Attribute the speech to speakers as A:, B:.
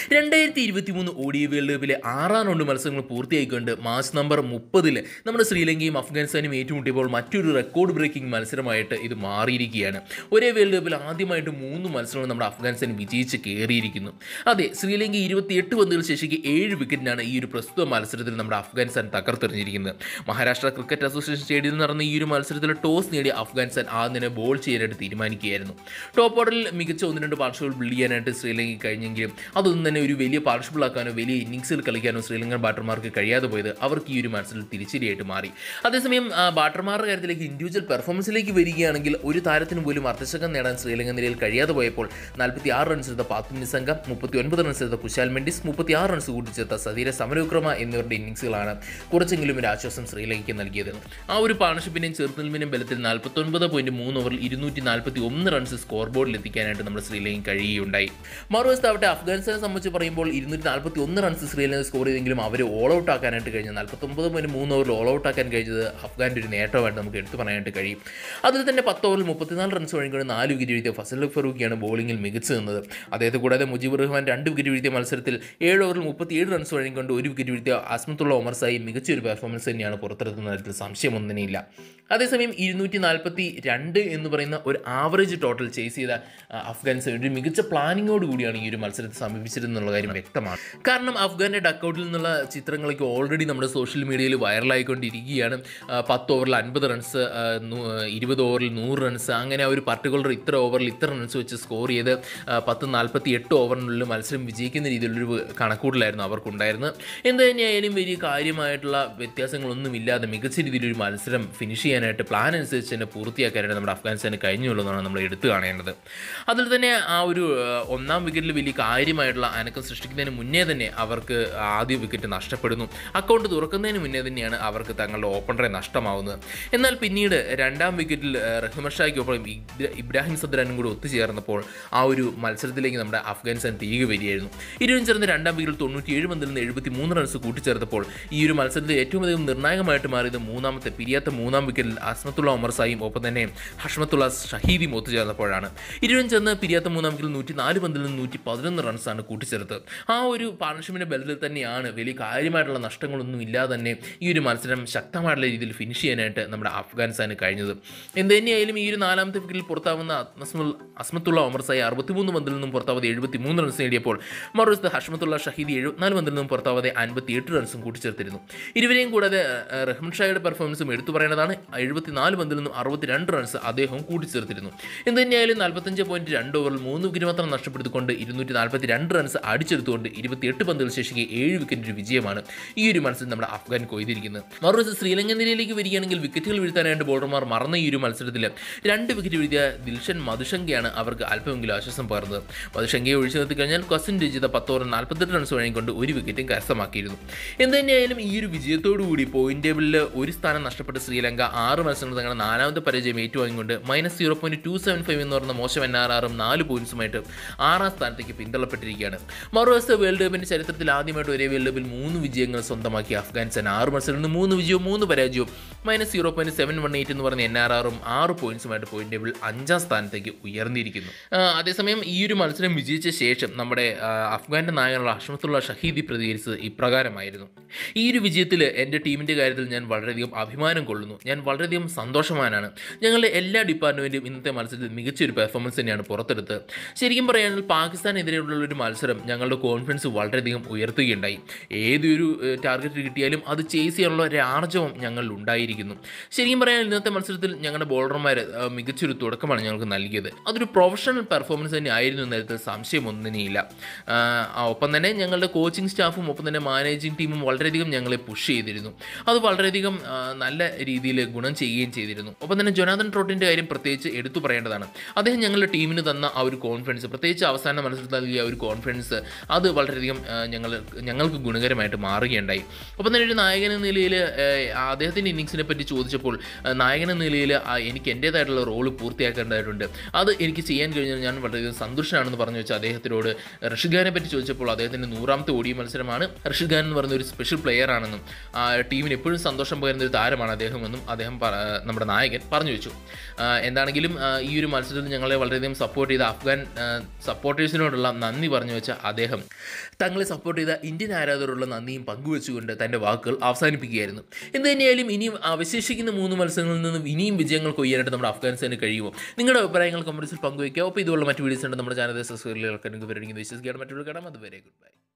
A: രണ്ടായിരത്തി ഇരുപത്തി മൂന്ന് ഒ ഡി വേൾഡ് കപ്പിലെ ആറാം റൗണ്ട് മത്സരങ്ങൾ പൂർത്തിയായിക്കൊണ്ട് മാച്ച് നമ്പർ മുപ്പതിൽ നമ്മുടെ ശ്രീലങ്കയും അഫ്ഗാനിസ്ഥാനും ഏറ്റുമുട്ടിയപ്പോൾ മറ്റൊരു റെക്കോർഡ് ബ്രേക്കിംഗ് മത്സരമായിട്ട് ഇത് മാറിയിരിക്കുകയാണ് ഒരേ വേൾഡ് കപ്പിൽ ആദ്യമായിട്ട് മൂന്ന് മത്സരങ്ങൾ നമ്മുടെ അഫ്ഗാനിസ്ഥാൻ വിജയിച്ച് കയറിയിരിക്കുന്നു അതെ ശ്രീലങ്ക ഇരുപത്തിയെട്ട് പന്തുകൾ ശേഷിക്ക് ഏഴ് വിക്കറ്റിനാണ് ഈ ഒരു പ്രസ്തുത മത്സരത്തിൽ നമ്മുടെ അഫ്ഗാനിസ്ഥാൻ തകർത്തെറിഞ്ഞിരിക്കുന്നത് മഹാരാഷ്ട്ര ക്രിക്കറ്റ് അസോസിയേഷൻ സ്റ്റേഡിയത്തിൽ നടന്ന ഈ ഒരു മത്സരത്തിൽ ടോസ് നേടിയ അഫ്ഗാനിസ്ഥാൻ ആദ്യം ബോൾ ചെയ്യാനായിട്ട് തീരുമാനിക്കുകയായിരുന്നു ടോപ്പ് ഓർഡറിൽ മികച്ച ഒന്ന് രണ്ട് പാർട്സുകൾ ബിൽഡ് ചെയ്യാനായിട്ട് ശ്രീലങ്കയ്ക്ക് കഴിഞ്ഞെങ്കിലും അതൊന്നും തന്നെ ഒരു വലിയ പാർട്സുകൾ ആക്കാനോ വലിയ ഇന്നിങ്സിൽ കളിക്കാനോ ശ്രീലങ്കൻ ബാറ്റർമാർക്ക് കഴിയാതെ പോയത് അവർക്ക് ഈ ഒരു മത്സരത്തിൽ തിരിച്ചടിയായിട്ട് മാറി അതേസമയം ആ, ബാറ്റർമാരുടെ കാര്യത്തിലേക്ക് ഇൻഡിവിജ്വൽ പെർഫോമൻസിലേക്ക് വരികയാണെങ്കിൽ ഒരു താരത്തിന് പോലും അർദ്ധശകം നേടാൻ ശ്രീലങ്കൻ നിലയിൽ കഴിയാതെ പോയപ്പോൾ നാൽപ്പത്തി ആറ് റൺസ് എടുത്ത പാത്തും നിസംഗ മുപ്പത്തി ഒൻപത് റൺസ് എടുത്ത കുശാൽ മെൻഡിസ് മുപ്പത്തി ആറ് റൺസ് കൂട്ടിച്ചേർത്ത സതീര സമരവിക്രമ എന്നിവരുടെ ഇന്നിങ്സുകളാണ് കുറച്ചെങ്കിലും ഒരു ആശ്വാസം ശ്രീലങ്കയ്ക്ക് നൽകിയത് ആ ഒരു പാർട്ണർഷിപ്പിനെയും ചെറുത്തുനിൽപ്പിനെയും ബലത്തിൽ നാൽപ്പത്തൊൻപത് പോയിന്റ് മൂന്ന് ഓവറിൽ ഇരുന്നൂറ്റി നാൽപ്പത്തി ഒന്ന് റൺസ് സ്കോർ ബോർഡിൽ എത്തിക്കാനായിട്ട് നമ്മുടെ ശ്രീലങ്കയ്ക്ക് കഴിയുകയുണ്ടായി മറുവശത്താവട്ടെ അഫ്ഗാനിസ്ഥാനെ സംബന്ധിച്ച് പറയുമ്പോൾ ഇരുന്നൂറ്റി നാൽപ്പത്തി ഒന്ന് റൺസ് ശ്രീലങ്ക സ്കോർ ചെയ്തെങ്കിലും അവർ ഓൾ ഔട്ട് ആക്കാനായിട്ട് കഴിഞ്ഞ നാൽപ്പത്തൊമ്പത് പോയിന്റ് മൂന്ന് ഓവറിൽ ഓൾ ഔട്ട് ആക്കാൻ കഴിഞ്ഞത് അഫ്ഗാൻ്റെ ഒരു നേട്ടമായിട്ട് നമുക്ക് എടുത്തു പറയാനായിട്ട് കഴിയും അതിൽ തന്നെ പത്ത് ഓവറിൽ മുപ്പത്തിനാല് റൺസ് വഴങ്ങിക്കൊണ്ട് നാല് വിക്കറ്റ് വീഴ്ത്തിയ ഫസൽ ഫറൂഖിയാണ് ബോളിംഗിൽ മികച്ചു നിന്നത് അദ്ദേഹത്തെ കൂടാതെ മുജീബ് റഹ്മാൻ രണ്ട് വിക്കറ്റ് വീഴ്ത്തിയ മത്സരത്തിൽ ഏഴ് ഓവറിൽ മുപ്പത്തിയേഴ് റൺസ് വഴങ്ങിക്കൊണ്ട് ഒരു വിക്കറ്റ് വീഴ്ത്തിയ അസ്മത്തുള്ള ഒമർ സായി മികച്ച ഒരു പെർഫോമൻസ് തന്നെയാണ് പുറത്തെടുക്കുന്ന കാര്യത്തിൽ സംശയമൊന്നിനില്ല അതേസമയം ഇരുന്നൂറ്റി നാൽപ്പത്തി രണ്ട് എന്ന് പറയുന്ന ഒരു ആവറേജ് ടോട്ടൽ ചേസ് ചെയ്ത ആ, അഫ്ഗാനിസ്ഥാൻ ഒരു മികച്ച പ്ലാനിങ്ങോട് കൂടിയാണ് ഈ ഒരു മത്സരത്തെ സമീപിച്ചിരുന്നുള്ള കാര്യം വ്യക്തമാണ് കാരണം അഫ്ഗാന്റെ ഡക്കൗട്ടിൽ നിന്നുള്ള ചിത്രങ്ങളൊക്കെ ഓൾറെഡി നമ്മുടെ സോഷ്യൽ മീഡിയയിൽ വൈറലായിക്കൊണ്ടിരിക്കുകയാണ് ആ, പത്ത് ഓവറിൽ അൻപത് റൺസ് ആ, നൂ- ആ, ഇരുപത് ഓവറിൽ നൂറ് റൺസ് അങ്ങനെ ആ ഒരു പർട്ടിക്കുലർ ഇത്ര ഓവറിൽ ഇത്ര റൺസ് വെച്ച് സ്കോർ ചെയ്ത് ആ, പത്ത് നാൽപ്പത്തി എട്ട് ഓവറിനുള്ളിൽ മത്സരം വിജയിക്കുന്ന രീതിയിലൊരു കണക്കൂട്ടലായിരുന്നു അവർക്കുണ്ടായിരുന്നത് എന്ത് തന്നെയായാലും വലിയ കാര്യമായിട്ടുള്ള വ്യത്യാസങ്ങളൊന്നും ഇല്ലാതെ മികച്ച രീതിയിലൊരു മത്സരം ഫിനിഷ് ചെയ്യാനായിട്ട് പ്ലാൻ അനുസരിച്ച് തന്നെ പൂർത്തിയാക്കാനായിട്ട് നമ്മുടെ അഫ്ഗാനിസ്ഥാന് കഴിഞ്ഞുള്ളതാണ് നമ്മൾ എടുത്തു കാണേണ്ടത് അതിൽ തന്നെ ആ ഒരു ആ, ഒന്നാം വിക്കറ്റിൽ വലിയ കാര്യമായിട്ടുള്ള അനക്കം സൃഷ്ടിക്കുന്നതിന് മുന്നേ തന്നെ അവർക്ക് ആദ്യ വിക്കറ്റ് നഷ്ടപ്പെടുന്നു അക്കൗണ്ട് തുറക്കുന്നതിന് മുന്നേ തന്നെയാണ് അവർക്ക് തങ്ങളുടെ ഓപ്പണറെ നഷ്ടമാവുന്നത് എന്നാൽ പിന്നീട് രണ്ടാം വിക്കറ്റിൽ ആ, റഹ്മത് ഷായ്ക്കൊപ്പം ഇബ്ര- ഇബ്രാഹിം സദ്രാനും കൂടി ഒത്തുചേർന്നപ്പോൾ ആ ഒരു മത്സരത്തിലേക്ക് നമ്മുടെ അഫ്ഗാനിസ്ഥാൻ തിരികെ വരികയായിരുന്നു ഇരുവരും ചേർന്ന് രണ്ടാം വിക്കറ്റിൽ തൊണ്ണൂറ്റിയേഴ് പന്തിൽ നിന്ന് എഴുപത്തി മൂന്ന് റൺസ് കൂട്ടിച്ചേർത്തപ്പോൾ ഈ ഒരു മത്സരത്തിൽ ഏറ്റവും അധികം നിർണായകമായിട്ട് മാറിയത് മൂന്നാമത്തെ പിരിയാത്ത മൂന്നാം വിക്കറ്റിൽ അസ്മത്തുള്ള ഒമർ സായും ഒപ്പം തന്നെ ഹഷ്മത്തുള്ള ഷഹീദിയും ഒത്തുചേർന്നപ്പോഴാണ് ഇരുവരും ചേർന്ന് പിരിയാത്ത മൂന്നാം വിക്കറ്റിൽ നൂറ്റി നാല് പന്തിൽ നിന്ന് നൂറ്റി പതിനൊന്ന് റൺസാണ് കൂട്ടിച്ചേർത്തത് ആ ഒരു പാർട്ണർഷിപ്പിൻ്റെ ബലത്തിൽ തന്നെയാണ് വലിയ കാര്യമായിട്ടുള്ള നഷ്ടങ്ങളൊന്നും ഇല്ലാതെ തന്നെ ഈ ഒരു മത്സരം ശക്തമായിട്ടുള്ള രീതിയിൽ ഫിനിഷ് ചെയ്യാനായിട്ട് നമ്മുടെ അഫ്ഗാനിസ്ഥാന് കഴിഞ്ഞത് എന്ത് തന്നെയായാലും ഈ ഒരു നാലാമത്തെ വിക്കറ്റിൽ പുറത്താവുന്ന അസ്മുൽ അസ്മത്തുള്ള ഒമർ സായി അറുപത്തിമൂന്ന് പന്തിൽ നിന്നും പുറത്താവാതെ എഴുപത്തി മൂന്ന് റൺസ് നേടിയപ്പോൾ മറുവശത്ത് ഹഷ്മത്തുള്ള ഷഹീദ് എഴുപത്തിനാല് പന്തിൽ നിന്നും പുറത്താവാതെ അൻപത്തി എട്ട് റൺസും കൂട്ടിച്ചേർത്തിരുന്നു ഇരുവരെയും കൂടാതെ അഹ്, റഹ്മൻ ഷായുടെ പെർഫോമൻസും എടുത്തു പറയേണ്ടതാണ് എഴുപത്തിനാല് പന്തിൽ നിന്നും അറുപത്തിരണ്ട് റൺസ് അദ്ദേഹവും കൂട്ടിച്ചേർത്തിരുന്നു എന്ത് തന്നെയായാലും നാൽപ്പത്തഞ്ച് പോയിന്റ് രണ്ട് ഓവറിൽ മൂന്ന് വിക്കറ്റ് മാത്രം നഷ്ടപ്പെടുത്തിക്കൊണ്ട് ഇരുന്നൂറ്റി നാൽപ്പത്തി രണ്ട് റൺസ് അടിച്ചെടുത്തുകൊണ്ട് ഇരുപത്തിയെട്ട് പന്തുകൾ ശേഷിക്ക് ഏഴ് വിക്കറ്റിന്റെ വിജയമാണ് ഈ ഒരു മത്സരം നമ്മുടെ അഫ്ഗാൻ കൊയ്തിരിക്കുന്നത് മറുവശത്ത് ശ്രീലങ്കൻ നിലയിലേക്ക് വരികയാണെങ്കിൽ വിക്കറ്റുകൾ വീഴ്ത്താനായിട്ട് ബോളർമാർ മറന്ന ഈ ഒരു മത്സരത്തിൽ രണ്ട് വിക്കറ്റ് വീഴ്ത്തിയ ദിൽഷൻ മധുശങ്കയാണ് അവർക്ക് അല്പമെങ്കിലും ആശ്വാസം പകർന്നത് മധുശങ്കയെ ഒഴിച്ചു നിർത്തി കഴിഞ്ഞാൽ കസിൻ രചിത പത്തോവർ നാൽപ്പത്തെട്ട് റൺസ് വഴങ്ങിക്കൊണ്ട് ഒരു വിക്കറ്റും കരസ്ഥമാക്കിയിരുന്നു എന്ത് തന്നെയായാലും ഈ ഒരു വിജയത്തോടു കൂടി പോയിന്റ് ടേബിളിൽ ഒരു സ്ഥാനം നഷ്ടപ്പെട്ട ശ്രീലങ്ക ആറ് മത്സരങ്ങൾ തങ്ങളുടെ നാലാമത്തെ പരാജയം ഏറ്റുവാങ്ങിക്കൊണ്ട് minus zero point two seven five എന്ന് പറയുന്ന മോശം എൻ ആർ ആറും നാല് പോയിന്റ്സുമായിട്ട് ആറാം സ്ഥാനത്തേക്ക് പിന്തള്ളപ്പെട്ടിരിക്കുകയാണ് മറുവശത്ത് വേൾഡ് കപ്പിന്റെ ചരിത്രത്തിൽ ആദ്യമായിട്ട് ഒരേ വേൾഡ് കപ്പിൽ മൂന്ന് വിജയങ്ങൾ സ്വന്തമാക്കിയ അഫ്ഗാനിസ്ഥാൻ ആറ് മത്സരങ്ങളിൽ നിന്ന് മൂന്ന് വിജയവും മൂന്ന് പരാജയവും minus zero point seven one eight എന്ന് പറയുന്ന എൻ ആർ ആറും ആറ് പോയിന്റ്സുമായിട്ട് പോയിന്റ് ടേബിൾ അഞ്ചാം സ്ഥാനത്തേക്ക് ഉയർന്നിരിക്കുന്നു ആ, അതേസമയം ഈ ഒരു മത്സരം വിജയിച്ച ശേഷം നമ്മുടെ ആ, അഫ്ഗാന്റെ നായകനുള്ള അഷ്മത്തുള്ള ഷഹീദി പ്രതികരിച്ചത് ഇപ്രകാരമായിരുന്നു ഈ ഒരു വിജയത്തിൽ എൻ്റെ ടീമിൻ്റെ കാര്യത്തിൽ ഞാൻ വളരെയധികം അഭിമാനം കൊള്ളുന്നു ഞാൻ വളരെയധികം സന്തോഷവാനാണ് ഞങ്ങളുടെ എല്ലാ ഡിപ്പാർട്ട്മെൻറ്റും ഇന്നത്തെ മത്സരത്തിൽ മികച്ചൊരു പെർഫോമൻസ് തന്നെയാണ് പുറത്തെടുത്തത് ശരിക്കും പറയുകയാണെങ്കിൽ പാകിസ്ഥാനെതിരെയുള്ള ഒരു മത്സരം ഞങ്ങളുടെ കോൺഫിഡൻസ് വളരെയധികം ഉയർത്തുകയുണ്ടായി ഏതൊരു ടാർഗറ്റ് കിട്ടിയാലും അത് ചേസ് ചെയ്യാനുള്ള ഒരു ആർജവം ഞങ്ങളിൽ ഉണ്ടായിരിക്കുന്നു ശരിക്കും പറയാൻ ഇന്നത്തെ മത്സരത്തിൽ ഞങ്ങളുടെ ബോളർമാർ മികച്ചൊരു തുടക്കമാണ് ഞങ്ങൾക്ക് നൽകിയത് അതൊരു പ്രൊഫഷണൽ പെർഫോമൻസ് തന്നെ ആയിരുന്നു എന്ന കാര്യത്തിൽ സംശയമൊന്നിനെയില്ല ആ, ആ, ഒപ്പം തന്നെ ഞങ്ങളുടെ കോച്ചിങ് സ്റ്റാഫും ഒപ്പം തന്നെ മാനേജിങ് ടീമും വളരെയധികം ഞങ്ങളെ പുഷ് ചെയ്തിരുന്നു അത് വളരെയധികം ആ, നല്ല രീതിയിൽ ഗുണം ചെയ്യുകയും ചെയ്തിരുന്നു ഒപ്പം തന്നെ ജൊനാഥൻ ട്രോട്ടിൻ്റെ കാര്യം പ്രത്യേകിച്ച് എടുത്തു പറയേണ്ടതാണ് അദ്ദേഹം ഞങ്ങളുടെ ടീമിന് തന്ന ആ ഒരു കോൺഫിഡൻസ് പ്രത്യേകിച്ച് അവസാന മത്സരത്തിൽ നൽകിയ ആ ഒരു കോൺഫിഡൻസ് അത് വളരെയധികം ആ, ഞങ്ങൾ ഞങ്ങൾക്ക് ഗുണകരമായിട്ട് മാറുകയുണ്ടായി ഒപ്പം തന്നെ ഒരു നായകൻ എന്ന നിലയിൽ അദ്ദേഹത്തിൻ്റെ ഇന്നിങ്സിനെ പറ്റി ചോദിച്ചപ്പോൾ ആ, നായകൻ എന്ന നിലയിൽ ആ, എനിക്ക് എൻ്റേതായിട്ടുള്ള റോള് പൂർത്തിയാക്കേണ്ടതായിട്ടുണ്ട് അത് എനിക്ക് ചെയ്യാൻ കഴിഞ്ഞാൽ ഞാൻ വളരെയധികം സന്തുഷ്ടനാണെന്ന് പറഞ്ഞു വെച്ചാൽ അദ്ദേഹത്തിനോട് റഷീദ് ഖാനെ പറ്റി ചോദിച്ചപ്പോൾ അദ്ദേഹത്തിൻ്റെ നൂറാമത്തെ ഓഡിയോ മത്സരമാണ് റഷീദ് ഖാൻ എന്ന് പറയുന്ന ഒരു സ്പെഷ്യൽ പ്ലെയർ ആണെന്നും ആ ടീമിന് എപ്പോഴും സന്തോഷം പകരുന്ന ഒരു താരമാണ് അദ്ദേഹമെന്നും അദ്ദേഹം പറ- നമ്മുടെ നായകൻ പറഞ്ഞു വെച്ചു ആ, എന്താണെങ്കിലും ആ, ഈ ഒരു മത്സരത്തിൽ ഞങ്ങളെ വളരെയധികം സപ്പോർട്ട് ചെയ്ത അഫ്ഗാൻ സപ്പോർട്ടേഴ്സിനോടുള്ള നന്ദി പറഞ്ഞു വെച്ച അദ്ദേഹം തങ്ങളെ സപ്പോർട്ട് ചെയ്ത ഇന്ത്യൻ ആരാധകരുള്ള നന്ദിയും പങ്കുവെച്ചുകൊണ്ട് തൻ്റെ വാക്കുകൾ അവസാനിപ്പിക്കുകയായിരുന്നു എന്ത് തന്നെയായാലും ഇനിയും അവശേഷിക്കുന്ന മൂന്ന് മത്സരങ്ങളിൽ നിന്നും ഇനിയും വിജയങ്ങൾ കൊയ്യാനായിട്ട് നമ്മുടെ അഫ്ഗാനിസ്ഥാന് കഴിയുമോ നിങ്ങളുടെ അഭിപ്രായങ്ങൾ കമൻസിൽ പങ്കുവയ്ക്കുക അപ്പോൾ ഇതുപോലുള്ള മറ്റു വീഡിയോസ് ഉണ്ട് നമ്മുടെ ചാനൽ സബ്സ്ക്രൈബ് നിങ്ങൾക്ക് വിശ്വസിക്കുകയാണ് മറ്റൊരു കാണാം അതുവരെ ഗുഡ് ബൈ